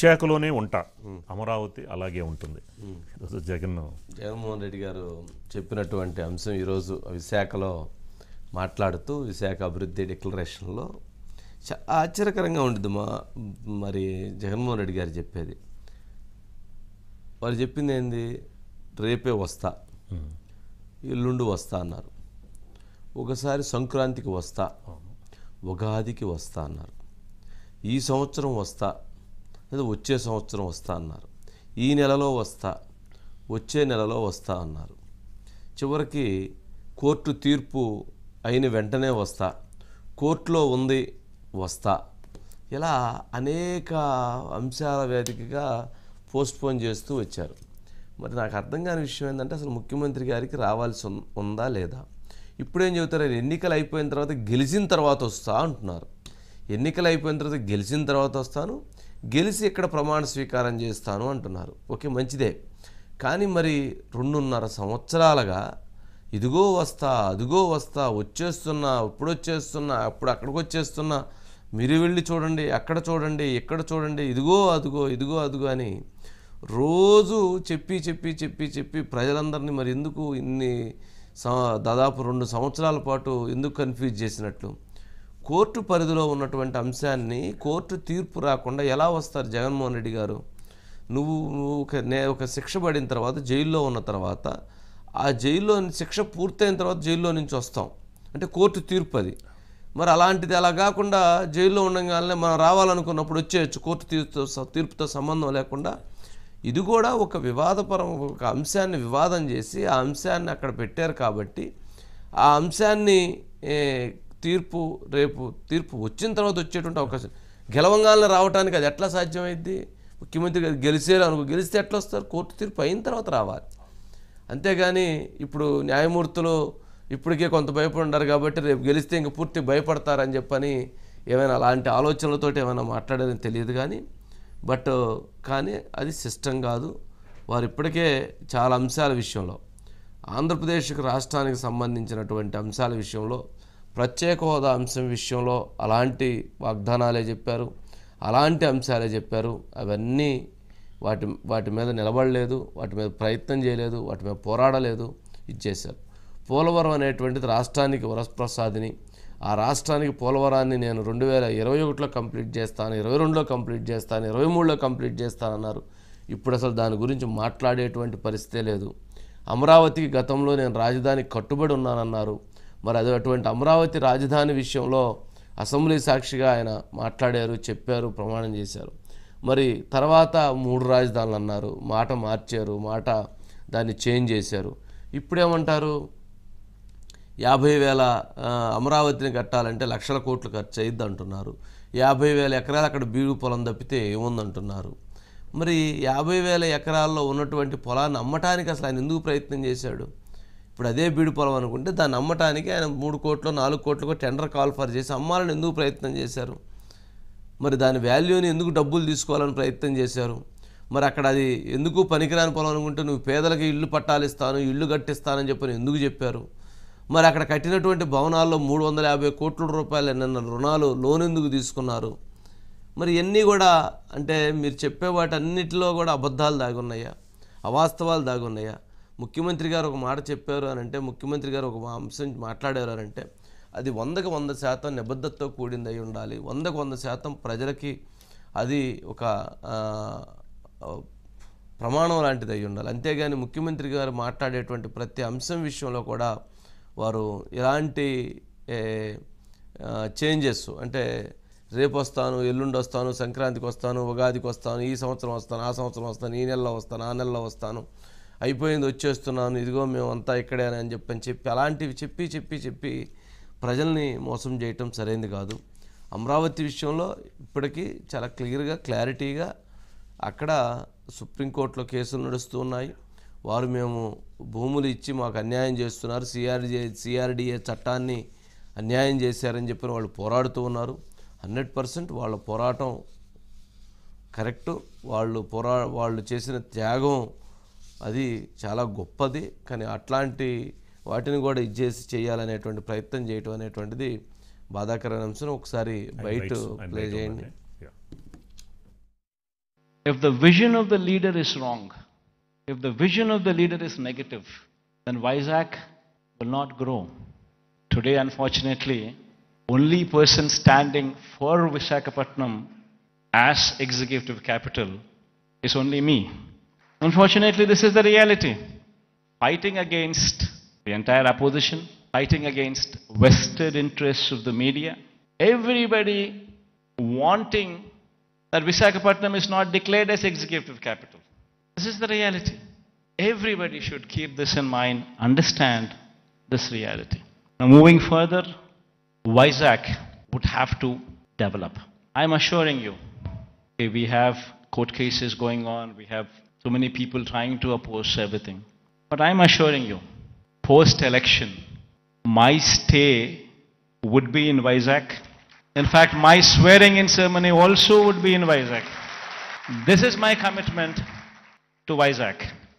విశాఖలోనే ఉంటా అమరావతి అలాగే ఉంటుంది ఈరోజు జగన్ జగన్మోహన్ రెడ్డి గారు చెప్పినటువంటి అంశం ఈరోజు విశాఖలో మాట్లాడుతూ విశాఖ అభివృద్ధి డిక్లరేషన్లో చా- ఆశ్చర్యకరంగా ఉంటుంది మా మరి జగన్మోహన్ రెడ్డి గారు చెప్పేది వాళ్ళు చెప్పింది ఏంది రేపే వస్తా ఎల్లుండి వస్తా అన్నారు ఒకసారి సంక్రాంతికి వస్తా ఉగాదికి వస్తా అన్నారు ఈ సంవత్సరం వస్తా లేదా వచ్చే సంవత్సరం వస్తా అన్నారు ఈ నెలలో వస్తా వచ్చే నెలలో వస్తా అన్నారు చివరికి కోర్టు తీర్పు అయిన వెంటనే వస్తా కోర్టులో ఉంది వస్తా ఇలా అనేక అంశాల వేదికగా పోస్ట్పోన్ చేస్తూ వచ్చారు మరి నాకు అర్థం కాని విషయం ఏంటంటే అసలు ముఖ్యమంత్రి గారికి రావాల్సి ఉన్- ఉందా లేదా ఇప్పుడేం చెబుతారు ఎన్నికలు అయిపోయిన తర్వాత గెలిచిన తర్వాత వస్తా అంటున్నారు ఎన్నికలు అయిపోయిన తర్వాత గెలిచిన తర్వాత వస్తాను గెలిచి ఇక్కడ ప్రమాణ స్వీకారం చేస్తాను అంటున్నారు ఓకే మంచిదే కానీ మరి రెండున్నర సంవత్సరాలుగా ఇదిగో వస్తా అదిగో వస్తా వచ్చేస్తున్నా ఇప్పుడు వచ్చేస్తున్నా అప్పుడు అక్కడికి వచ్చేస్తున్నా మీరు వెళ్ళి చూడండి అక్కడ చూడండి ఇక్కడ చూడండి ఇదిగో అదిగో ఇదిగో అదిగో అని రోజు చెప్పి చెప్పి చెప్పి చెప్పి ప్రజలందరినీ మరి ఎందుకు ఇన్ని సం- దాదాపు రెండు సంవత్సరాల పాటు ఎందుకు కన్ఫ్యూజ్ చేసినట్లు కోర్టు పరిధిలో ఉన్నటువంటి అంశాన్ని కోర్టు తీర్పు రాకుండా ఎలా వస్తారు జగన్మోహన్ రెడ్డి గారు నువ్వు నువ్వు ఒక నే ఒక శిక్ష పడిన తర్వాత జైల్లో ఉన్న తర్వాత ఆ జైల్లో శిక్ష పూర్తయిన తర్వాత జైల్లో నుంచి వస్తాం అంటే కోర్టు తీర్పు అది మరి అలాంటిది అలా కాకుండా జైల్లో ఉండగానే మనం రావాలనుకున్నప్పుడు వచ్చేయచ్చు కోర్టు తీర్పుతో తీర్పుతో సంబంధం లేకుండా ఇది కూడా ఒక వివాదపరం ఒక అంశాన్ని వివాదం చేసి ఆ అంశాన్ని అక్కడ పెట్టారు కాబట్టి ఆ అంశాన్ని ఏ, తీర్పు రేపు తీర్పు వచ్చిన తర్వాత వచ్చేటువంటి అవకాశం గెలవంగానే రావడానికి అది ఎట్లా సాధ్యమైద్ది ముఖ్యమంత్రి గారు గెలిచేలా అనుకో గెలిస్తే ఎట్లా వస్తారు కోర్టు తీర్పు అయిన తర్వాత రావాలి అంతేగాని ఇప్పుడు న్యాయమూర్తులు ఇప్పటికే కొంత భయపడి ఉన్నారు కాబట్టి రేపు గెలిస్తే ఇంక పూర్తి భయపడతారని చెప్పని ఏమైనా అలాంటి ఆలోచనలతోటి ఏమైనా మాట్లాడారని తెలియదు కానీ బట్ కానీ అది సిస్టమ్ కాదు వారు ఇప్పటికే చాలా అంశాల విషయంలో ఆంధ్రప్రదేశ్కి రాష్ట్రానికి సంబంధించినటువంటి అంశాల విషయంలో ప్రత్యేక హోదా అంశం విషయంలో అలాంటి వాగ్దానాలే చెప్పారు అలాంటి అంశాలే చెప్పారు అవన్నీ వాటి వాటి మీద నిలబడలేదు వాటి మీద ప్రయత్నం చేయలేదు వాటి మీద పోరాడలేదు ఇచ్చేశారు పోలవరం అనేటువంటిది రాష్ట్రానికి వరప్రసాదిని ఆ రాష్ట్రానికి పోలవరాన్ని నేను రెండు వేల ఇరవై ఒకటిలో కంప్లీట్ చేస్తాను ఇరవై రెండులో కంప్లీట్ చేస్తాను ఇరవై మూడులో కంప్లీట్ చేస్తానన్నారు ఇప్పుడు అసలు దాని గురించి మాట్లాడేటువంటి పరిస్థితే లేదు అమరావతికి గతంలో నేను రాజధాని కట్టుబడి ఉన్నానన్నారు మరి అది అటువంటి అమరావతి రాజధాని విషయంలో అసెంబ్లీ సాక్షిగా ఆయన మాట్లాడారు చెప్పారు ప్రమాణం చేశారు మరి తర్వాత మూడు రాజధానులు అన్నారు మాట మార్చారు మాట దాన్ని చేంజ్ చేశారు ఇప్పుడేమంటారు యాభై వేల ఆ, అమరావతిని కట్టాలంటే లక్షల కోట్లు ఖర్చు అయ్యిద్ది అంటున్నారు యాభై వేల ఎకరాలు అక్కడ బీడు పొలం తప్పితే ఏముందంటున్నారు మరి యాభై వేల ఎకరాల్లో ఉన్నటువంటి పొలాన్ని అమ్మటానికి అసలు ఆయన ఎందుకు ప్రయత్నం చేశాడు ఇప్పుడు అదే బీడు పొలం అనుకుంటే దాన్ని అమ్మటానికి ఆయన మూడు కోట్లు నాలుగు కోట్లకు టెండర్ కాల్ఫర్ చేసి అమ్మాలని ఎందుకు ప్రయత్నం చేశారు మరి దాని వాల్యూని ఎందుకు డబ్బులు తీసుకోవాలని ప్రయత్నం చేశారు మరి అక్కడ అది ఎందుకు పనికిరాని పొలం అనుకుంటే నువ్వు పేదలకి ఇల్లు పట్టాలు ఇస్తాను ఇల్లు కట్టిస్తానని చెప్పని ఎందుకు చెప్పారు మరి అక్కడ కట్టినటువంటి భవనాల్లో మూడు వందల యాభై కోట్ల రూపాయలు నిన్న రుణాలు లోన్ ఎందుకు తీసుకున్నారు మరి ఇవన్నీ కూడా అంటే మీరు చెప్పే వాటన్నిటిలో కూడా అబద్ధాలు దాగున్నాయా అవాస్తవాలు దాగున్నాయా ముఖ్యమంత్రి గారు ఒక మాట చెప్పారు అని అంటే ముఖ్యమంత్రి గారు ఒక అంశం మాట్లాడారు అని అంటే అది వందకు వంద శాతం నిబద్ధతతో కూడింది అయి ఉండాలి వందకు వంద శాతం ప్రజలకి అది ఒక ఆ, ఆ, ప్రమాణం లాంటిది అయి ఉండాలి అంతేగాని ముఖ్యమంత్రి గారు మాట్లాడేటువంటి ప్రతి అంశం విషయంలో కూడా వారు ఎలాంటి చేంజెస్ అంటే రేపు వస్తాను ఎల్లుండి వస్తాను సంక్రాంతికి వస్తాను ఉగాదికి వస్తాను ఈ సంవత్సరం వస్తాను ఆ సంవత్సరం వస్తాను ఈ నెలలో వస్తాను ఆ నెలలో వస్తాను అయిపోయింది వచ్చేస్తున్నాను ఇదిగో మేము అంతా ఇక్కడే అని చెప్పని చెప్పి అలాంటివి చెప్పి చెప్పి చెప్పి ప్రజల్ని మోసం చేయటం సరైనది కాదు అమరావతి విషయంలో ఇప్పటికీ చాలా క్లియర్గా క్లారిటీగా అక్కడ సుప్రీంకోర్టులో కేసులు నడుస్తూ ఉన్నాయి వారు మేము భూములు ఇచ్చి మాకు అన్యాయం చేస్తున్నారు సిఆర్డిఏ సిఆర్డిఏ చట్టాన్ని అన్యాయం చేశారని చెప్పి వాళ్ళు పోరాడుతూ ఉన్నారు హండ్రెడ్ పర్సెంట్ వాళ్ళ పోరాటం కరెక్ట్ వాళ్ళు పోరా వాళ్ళు చేసిన త్యాగం అది చాలా గొప్పది కానీ అట్లాంటి వాటిని కూడా ఇచ్చేసి చేయాలనేటువంటి ప్రయత్నం చేయటం అనేటువంటిది బాధాకరమైన అంశం ఒకసారి బయట రైట్స్ అండ్ ప్లే రైట్ చేయండి ఉన్నాయి. If the vision of the leader is wrong, if the vision of the leader is negative, then Vizag will not grow. Today, unfortunately, only person standing for Visakhapatnam as executive capital is only me. Unfortunately, this is the reality. Fighting against the entire opposition, fighting against vested interests of the media, everybody wanting that Visakhapatnam is not declared as executive capital. This is the reality. Everybody should keep this in mind, understand this reality. Now, moving further, Vizag would have to develop. I'm assuring you, okay, we have court cases going on, we have so many people trying to oppose everything. But I'm assuring you, post election, my stay would be in Vizag. In fact, my swearing in ceremony also would be in Vizag. This is my commitment to Vizag.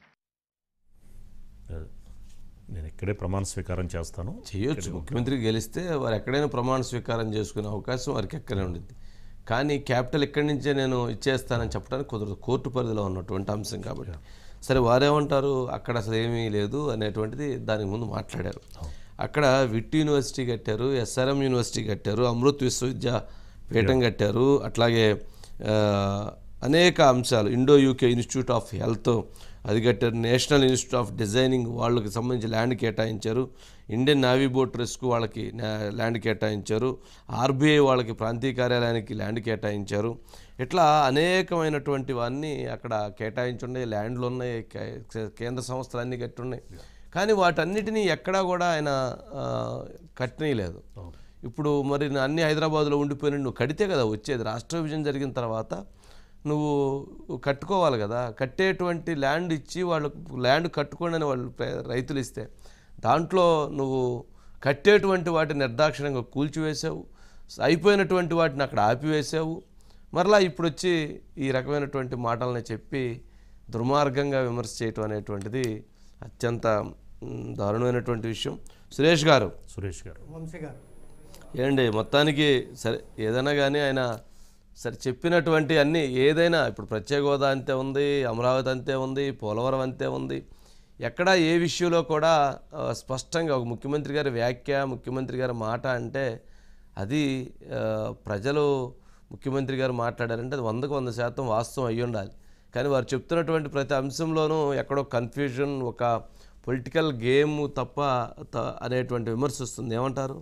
నేను ఇక్కడే ప్రమాణ స్వీకారం చేస్తాను చేయొచ్చు ముఖ్యమంత్రి గెలిస్తే వారు ఎక్కడైనా ప్రమాణ స్వీకారం చేసుకునే అవకాశం వారికి ఎక్కడే ఉండింది కానీ క్యాపిటల్ ఇక్కడి నుంచే నేను ఇచ్చేస్తానని చెప్పడానికి కుదరదు కోర్టు పరిధిలో ఉన్నటువంటి అంశం కాబట్టి సరే వారేమంటారు అక్కడ అసలు ఏమీ లేదు అనేటువంటిది దానికి ముందు మాట్లాడారు అక్కడ విట్ యూనివర్సిటీ కట్టారు ఎస్ఆర్ఎం యూనివర్సిటీ కట్టారు అమృత్ విశ్వవిద్యా పీఠం కట్టారు అట్లాగే ఆ, అనేక అంశాలు Indo UK institute of health అది కట్టారు నేషనల్ ఇన్స్టిట్యూట్ ఆఫ్ డిజైనింగ్ వాళ్ళకి సంబంధించి ల్యాండ్ కేటాయించారు ఇండియన్ నావీ బోట్ రెస్క్యూ వాళ్ళకి నా- ల్యాండ్ కేటాయించారు ఆర్బీఐ వాళ్ళకి ప్రాంతీయ కార్యాలయానికి ల్యాండ్ కేటాయించారు ఇట్లా అనేకమైనటువంటివన్నీ అక్కడ కేటాయించున్నాయి ల్యాండ్లు ఉన్నాయి కే- కేంద్ర సంస్థలు అన్నీ కట్టి ఉన్నాయి కానీ వాటన్నిటినీ ఎక్కడా కూడా ఆయన ఆ, కట్టనీయలేదు ఇప్పుడు మరి నా అన్ని హైదరాబాద్లో ఉండిపోయిన నువ్వు కడితే కదా వచ్చేది రాష్ట్ర విభజన జరిగిన తర్వాత నువ్వు కట్టుకోవాలి కదా కట్టేటువంటి ల్యాండ్ ఇచ్చి వాళ్ళు ల్యాండ్ కట్టుకోండి అని వాళ్ళు ప్ర- రైతులు ఇస్తే దాంట్లో నువ్వు కట్టేటువంటి వాటిని నిర్దాక్షిణ్యంగా కూల్చివేసావు అయిపోయినటువంటి వాటిని అక్కడ ఆపివేసావు మరలా ఇప్పుడు వచ్చి ఈ రకమైనటువంటి మాటల్ని చెప్పి దుర్మార్గంగా విమర్శ చేయటం అనేటువంటిది అత్యంత మ్, దారుణమైనటువంటి విషయం సురేష్ గారు సురేష్ గారు వంశీ గారు ఏండి మొత్తానికి సరే ఏదైనా కానీ ఆయన సరే చెప్పినటువంటి అన్నీ ఏదైనా ఇప్పుడు ప్రత్యేక హోదా అంతే ఉంది అమరావతి అంతే ఉంది పోలవరం అంతే ఉంది ఎక్కడ ఏ విషయంలో కూడా ఆ, స్పష్టంగా ఒక ముఖ్యమంత్రి గారి వ్యాఖ్య ముఖ్యమంత్రి గారి మాట అంటే అది ఆ, ప్రజలు ముఖ్యమంత్రి గారు మాట్లాడారంటే అది వందకు వంద శాతం వాస్తవం అయ్యి ఉండాలి కానీ వారు చెప్తున్నటువంటి ప్రతి అంశంలోనూ ఎక్కడో కన్ఫ్యూజన్ ఒక పొలిటికల్ గేమ్ తప్ప త- అనేటువంటి విమర్శ వస్తుంది ఏమంటారు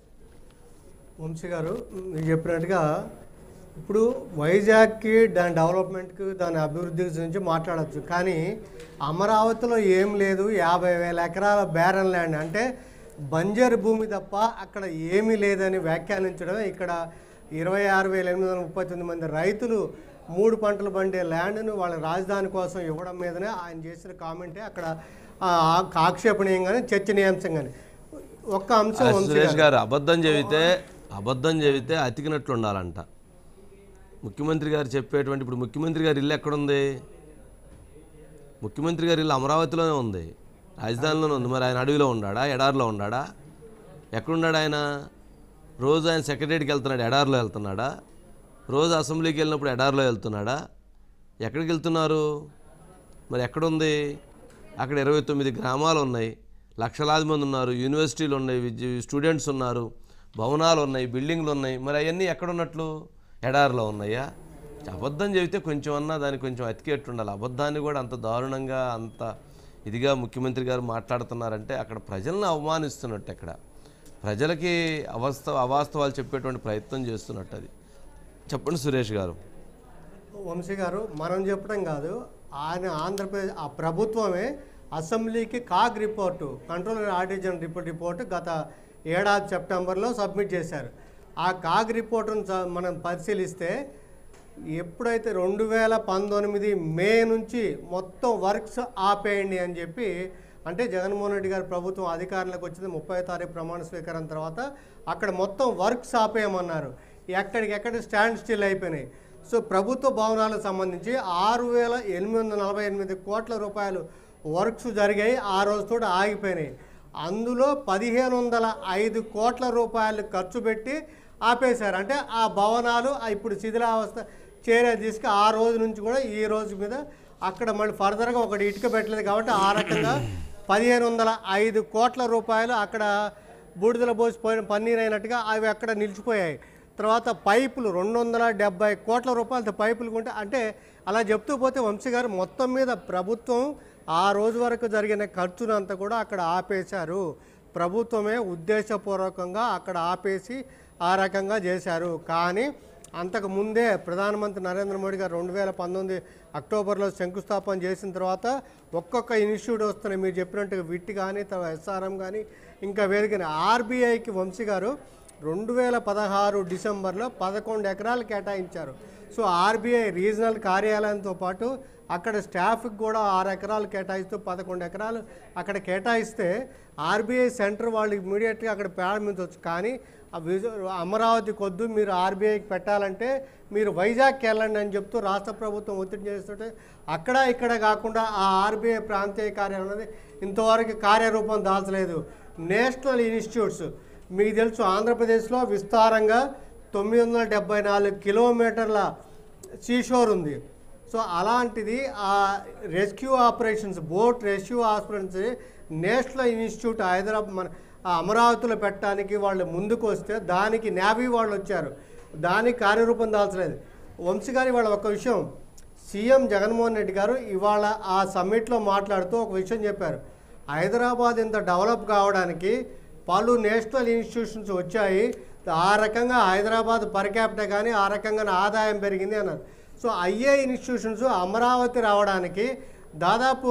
వంశీ గారు మీరు చెప్పినట్టుగా ఇప్పుడు వైజాగ్కి దాని డెవలప్మెంట్కి దాని అభివృద్ధి గురించి మాట్లాడచ్చు కానీ అమరావతిలో ఏం లేదు యాభై వేల ఎకరాల బ్యారన్ ల్యాండ్ అంటే బంజరు భూమి తప్ప అక్కడ ఏమీ లేదని వ్యాఖ్యానించడం ఇక్కడ ఇరవై ఆరు వేల ఎనిమిది వందల ముప్పై తొమ్మిది మంది రైతులు మూడు పంటలు పండే ల్యాండ్ను వాళ్ళ రాజధాని కోసం ఇవ్వడం మీదనే ఆయన చేసిన కామెంటే అక్కడ ఆ, ఆక్షేపణీయంగానే చర్చనీయాంశంగానే ఒక్క అంశం వంశీ సురేష్ గారు. గారు అబద్ధం చెబితే అబద్ధం చెబితే అతికినట్లు ఉండాలంట ముఖ్యమంత్రి గారు చెప్పేటువంటి ఇప్పుడు ముఖ్యమంత్రి గారి ఇల్లు ఎక్కడుంది ముఖ్యమంత్రి గారి ఇల్లు అమరావతిలోనే ఉంది రాజధానిలోనే ఉంది మరి ఆయన అడవిలో ఉన్నాడా ఎడారిలో ఉన్నాడా ఎక్కడున్నాడు ఆయన రోజు ఆయన సెక్రటరీకి వెళ్తున్నాడు ఎడారిలో వెళ్తున్నాడా రోజు అసెంబ్లీకి వెళ్ళినప్పుడు ఎడారిలో వెళ్తున్నాడా ఎక్కడికి వెళ్తున్నారు మరి ఎక్కడుంది అక్కడ ఇరవై తొమ్మిది గ్రామాలు ఉన్నాయి లక్షలాది మంది ఉన్నారు యూనివర్సిటీలు ఉన్నాయి విద్య స్టూడెంట్స్ ఉన్నారు భవనాలు ఉన్నాయి బిల్డింగ్లు ఉన్నాయి మరి అవన్నీ ఎక్కడున్నట్లు ఎడారిలో ఉన్నాయా అబద్ధం చెబితే కొంచెం అన్నా దానికి కొంచెం అతికేట్టు ఉండాలి అబద్ధాన్ని కూడా అంత దారుణంగా అంత ఇదిగా ముఖ్యమంత్రి గారు మాట్లాడుతున్నారంటే అక్కడ ప్రజలను అవమానిస్తున్నట్టు అక్కడ ప్రజలకి అవస్థ అవాస్తవాలు చెప్పేటువంటి ప్రయత్నం చేస్తున్నట్టు అది చెప్పండి సురేష్ గారు వంశీ గారు మనం చెప్పడం కాదు ఆయన ఆంధ్రప్రదేశ్ ఆ ప్రభుత్వమే అసెంబ్లీకి CAG report controller auditor report report గత ఏడాది సెప్టెంబర్లో సబ్మిట్ చేశారు ఆ కాగ్ రిపోర్టును చ- మనం పరిశీలిస్తే ఎప్పుడైతే రెండు వేల పంతొమ్మిది మే నుంచి మొత్తం వర్క్స్ ఆపేయండి అని చెప్పి అంటే జగన్మోహన్ రెడ్డి గారి ప్రభుత్వం అధికారంలోకి వచ్చింది ముప్పై తారీఖు ప్రమాణ స్వీకారం తర్వాత అక్కడ మొత్తం వర్క్స్ ఆపేయమన్నారు ఎక్కడికెక్కడ స్టాండ్ స్టిల్ అయిపోయినాయి సో ప్రభుత్వ భవనాలకు సంబంధించి ఆరు వేల ఎనిమిది వందల నలభై ఎనిమిది కోట్ల రూపాయలు వర్క్స్ జరిగాయి ఆ రోజుతో ఆగిపోయినాయి అందులో పదిహేను వందల ఐదు కోట్ల రూపాయలు ఖర్చు పెట్టి ఆపేశారు అంటే ఆ భవనాలు ఆ ఇప్పుడు శిథిలావస్థ చర్య తీసుకు ఆ రోజు నుంచి కూడా ఈ రోజు మీద అక్కడ మళ్ళీ ఫర్దర్గా ఒకటి ఇటుక పెట్టలేదు కాబట్టి ఆ రకంగా పదిహేను వందల ఐదు కోట్ల రూపాయలు అక్కడ బూడిదల పోసిపోయిన పన్నీర్ అయినట్టుగా అవి అక్కడ నిలిచిపోయాయి తర్వాత పైపులు రెండు వందల డెబ్బై కోట్ల రూపాయలతో పైపులు కొంటే అంటే అలా చెప్తూ పోతే వంశీ గారు మొత్తం మీద ప్రభుత్వం ఆ రోజు వరకు జరిగిన ఖర్చునంతా కూడా అక్కడ ఆపేశారు ప్రభుత్వమే ఉద్దేశపూర్వకంగా అక్కడ ఆపేసి ఆ రకంగా చేశారు కానీ అంతకు ముందే ప్రధానమంత్రి నరేంద్ర మోడీ గారు రెండు వేల పంతొమ్మిది అక్టోబర్లో శంకుస్థాపన చేసిన తర్వాత ఒక్కొక్క ఇన్స్టిట్యూట్ వస్తున్నాయి మీరు చెప్పినట్టుగా విట్ కానీ తర్వాత ఎస్ఆర్ఎం కానీ ఇంకా వేదికని ఆర్బీఐకి వంశీ గారు రెండు వేల పదహారు డిసెంబర్లో పదకొండు ఎకరాలు కేటాయించారు సో ఆర్బీఐ రీజనల్ కార్యాలయంతో పాటు అక్కడ స్టాఫ్కి కూడా ఆరు ఎకరాలు కేటాయిస్తూ పదకొండు ఎకరాలు అక్కడ కేటాయిస్తే ఆర్బీఐ సెంటర్ వాళ్ళు ఇమీడియట్గా అక్కడ ప్రారంభించవచ్చు కానీ ఆ విజ- అమరావతి కొద్దు మీరు ఆర్బీఐకి పెట్టాలంటే మీరు వైజాగ్కి వెళ్ళండి అని చెప్తూ రాష్ట్ర ప్రభుత్వం ఒత్తిడి చేస్తుంటే అక్కడ ఇక్కడ కాకుండా ఆ ఆర్బీఐ ప్రాంతీయ కార్యాలయం అనేది ఇంతవరకు కార్యరూపం దాల్చలేదు నేషనల్ ఇన్స్టిట్యూట్స్ మీకు తెలుసు ఆంధ్రప్రదేశ్లో విస్తారంగా తొమ్మిది వందల డెబ్బై నాలుగు కిలోమీటర్ల సీషోర్ ఉంది సో అలాంటిది ఆ rescue operations boat rescue operations national institute Hyderabad మన ఆ అమరావతిలో పెట్టడానికి వాళ్ళు ముందుకు వస్తే దానికి నేవీ వాళ్ళు వచ్చారు దానికి కార్యరూపం దాల్చలేదు వంశీ గారి వాళ్ళ ఒక విషయం సీఎం జగన్మోహన్ రెడ్డి గారు ఇవాళ ఆ సమ్మిట్లో మాట్లాడుతూ ఒక విషయం చెప్పారు హైదరాబాద్ ఇంత డెవలప్ కావడానికి పలు నేషనల్ ఇన్స్టిట్యూషన్స్ వచ్చాయి ఆ రకంగా హైదరాబాద్ పర్ క్యాపిటల్ కానీ ఆ రకంగా ఆదాయం పెరిగింది అన్నారు సో ఐఏ ఇన్స్టిట్యూషన్స్ అమరావతి రావడానికి దాదాపు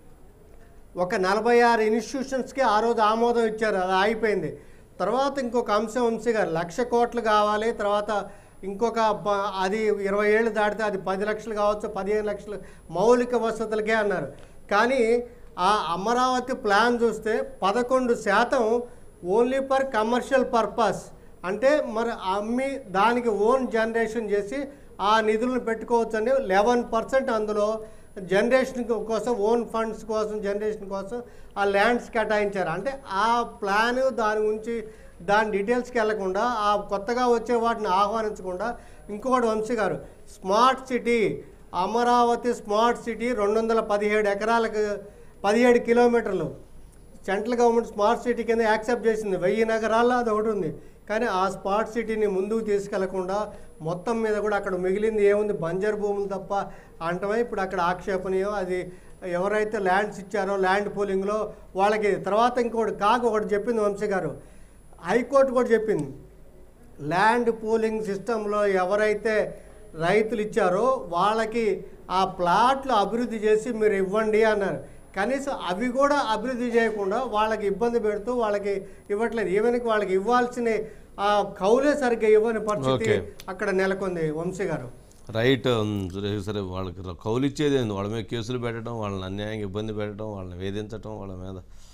ఒక నలభై ఆరు ఇన్స్టిట్యూషన్స్కి ఆ రోజు ఆమోదం ఇచ్చారు అది ఆగిపోయింది తర్వాత ఇంకొక అంశం వంశీ గారు లక్ష కోట్లు కావాలి తర్వాత ఇంకొక ప- అది ఇరవై ఏళ్ళు దాటితే అది పది లక్షలు కావచ్చు పదిహేను లక్షలు మౌలిక వసతులకే అన్నారు కానీ ఆ అమరావతి ప్లాన్ చూస్తే పదకొండు శాతం ఓన్లీ ఫర్ కమర్షియల్ పర్పస్ అంటే మరి అమ్మి దానికి ఓన్ జనరేషన్ చేసి ఆ నిధులను పెట్టుకోవచ్చు అని లెవెన్ పర్సెంట్ అందులో జనరేషన్ కోసం ఓన్ ఫండ్స్ కోసం జనరేషన్ కోసం ఆ ల్యాండ్స్ కేటాయించారు అంటే ఆ ప్లాన్ దాని గురించి దాని డీటెయిల్స్కి వెళ్లకుండా ఆ కొత్తగా వచ్చే వాటిని ఆహ్వానించకుండా ఇంకొకటి Vamshi garu smart city Amaravati smart city రెండు వందల పదిహేడు ఎకరాలకు పదిహేడు కిలోమీటర్లు సెంట్రల్ గవర్నమెంట్ స్మార్ట్ సిటీ కింద యాక్సెప్ట్ చేసింది వెయ్యి నగరాల్లో అది ఒకటి ఉంది కానీ ఆ స్మార్ట్ సిటీని ముందుకు తీసుకెళ్లకుండా మొత్తం మీద కూడా అక్కడ మిగిలింది ఏముంది బంజర్ భూములు తప్ప అంటమే ఇప్పుడు అక్కడ ఆక్షేపణీయం అది ఎవరైతే ల్యాండ్స్ ఇచ్చారో ల్యాండ్ పూలింగ్లో వాళ్ళకి తర్వాత ఇంకోటి కాక ఒకటి చెప్పింది వంశీ గారు హైకోర్టు కూడా చెప్పింది ల్యాండ్ పూలింగ్ సిస్టంలో ఎవరైతే రైతులు ఇచ్చారో వాళ్ళకి ఆ ప్లాట్లు అభివృద్ధి చేసి మీరు ఇవ్వండి అన్నారు కనీసం అవి కూడా అభివృద్ధి చేయకుండా వాళ్ళకి ఇబ్బంది పెడుతూ వాళ్ళకి ఇవ్వట్లేదు ఈవెన్కి వాళ్ళకి ఇవ్వాల్సిన ఆ కౌలే సరిగ్గా ఇవ్వని పరిస్థితి Okay. అక్కడ నెలకొంది వంశీ గారు రైట్ ఉమ్, సరే సరే వాళ్ళకి కౌలు ఇచ్చేది ఏంది వాళ్ళ మీద కేసులు పెట్టడం వాళ్ళని అన్యాయంగా ఇబ్బంది పెట్టడం వాళ్ళని వేధించడం వాళ్ళ మీద